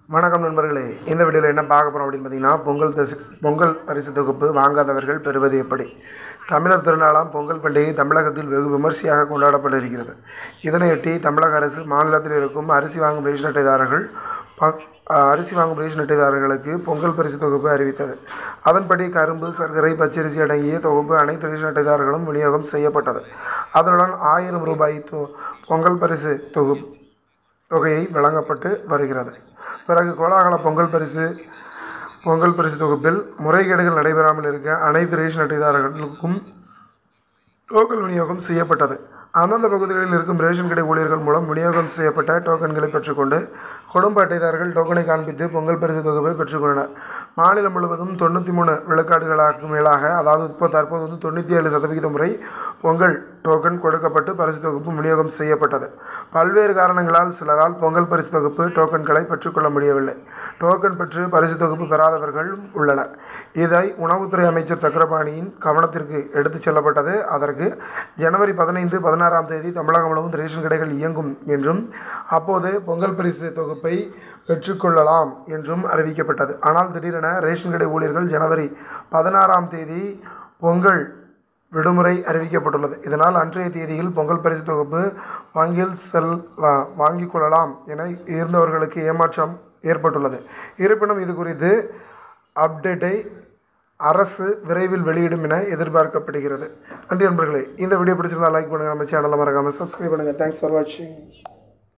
வணக்கம் நண்பர்களே இந்த வீடியோவில் என்ன பார்க்க போகிறோம் அப்படின்னு பார்த்தீங்கன்னா பொங்கல் தசு பொங்கல் பரிசு தொகுப்பு வாங்காதவர்கள் பெறுவது எப்படி தமிழர் திருநாளாம் பொங்கல் பண்டிகை தமிழகத்தில் வெகு விமர்சையாக கொண்டாடப்பட இருக்கிறது இதனையொட்டி தமிழக அரசு மாநிலத்தில் இருக்கும் அரிசி வாங்கும் ரேஷன் அட்டைதாரர்கள் ப அரிசி வாங்கும் ரேஷன் அட்டைதாரர்களுக்கு பொங்கல் பரிசு தொகுப்பு அறிவித்தது அதன்படி கரும்பு சர்க்கரை பச்சரிசி அடங்கிய தொகுப்பு அனைத்து ரேஷன் அட்டைதாரர்களும் விநியோகம் செய்யப்பட்டது அதனுடன் ஆயிரம் ரூபாய் தொ பொங்கல் பரிசு தொகுப்பு தொகையை வழங்கப்பட்டு வருகிறது பிறகு கோலாகல பொங்கல் பரிசு பொங்கல் பரிசு தொகுப்பில் முறைகேடுகள் நடைபெறாமல் இருக்க அனைத்து ரேஷன் அட்டைதாரர்களுக்கும் டோக்கன் விநியோகம் செய்யப்பட்டது அந்தந்த பகுதிகளில் இருக்கும் ரேஷன் கடை ஊழியர்கள் மூலம் விநியோகம் செய்யப்பட்ட டோக்கன்களை பெற்றுக்கொண்டு குடும்ப அட்டைதாரர்கள் டோக்கனை காண்பித்து பொங்கல் பரிசு தொகுப்பை பெற்றுக்கொண்டனர் மாநிலம் முழுவதும் தொண்ணூற்றி மூணு விழுக்காடுகளாக மேலாக அதாவது இப்போ தற்போது வந்து தொண்ணூற்றி ஏழு சதவிகிதம் முறை பொங்கல் டோக்கன் கொடுக்கப்பட்டு பரிசு தொகுப்பு விநியோகம் செய்யப்பட்டது பல்வேறு காரணங்களால் சிலரால் பொங்கல் பரிசு தொகுப்பு டோக்கன்களை பெற்றுக்கொள்ள முடியவில்லை டோக்கன் பெற்று பரிசு தொகுப்பு பெறாதவர்களும் உள்ளனர் இதை உணவுத்துறை அமைச்சர் சக்கரபாணியின் கவனத்திற்கு எடுத்துச் செல்லப்பட்டது அதற்கு ஜனவரி பதினைந்து பதினாறாம் தேதி தமிழகம் முழுவதும் ரேஷன் கடைகள் இயங்கும் என்றும் அப்போது பொங்கல் பரிசு தொகுப்பை பெற்றுக்கொள்ளலாம் என்றும் அறிவிக்கப்பட்டது ஆனால் திடீரென ரேஷன் கடை ஊழியர்கள் ஜனவரி பதினாறாம் தேதி பொங்கல் விடுமுறை அறிவிக்கப்பட்டுள்ளது இதனால் அன்றைய தேதியில் பொங்கல் பரிசு தொகுப்பு வங்கியில் செல் வா- வாங்கிக் கொள்ளலாம் என இருந்தவர்களுக்கு ஏமாற்றம் ஏற்பட்டுள்ளது இருப்பினும் இது குறித்து அப்டேட்டை அரசு விரைவில் வெளியிடும் என எதிர்பார்க்கப்படுகிறது நன்றி நண்பர்களே இந்த வீடியோ பிடிச்சிருந்தா லைக் பண்ணுங்கள் நம்ம சேனலை மறக்காமல் சப்ஸ்கிரைப் பண்ணுங்கள் தேங்க்ஸ் ஃபார் வாட்சிங்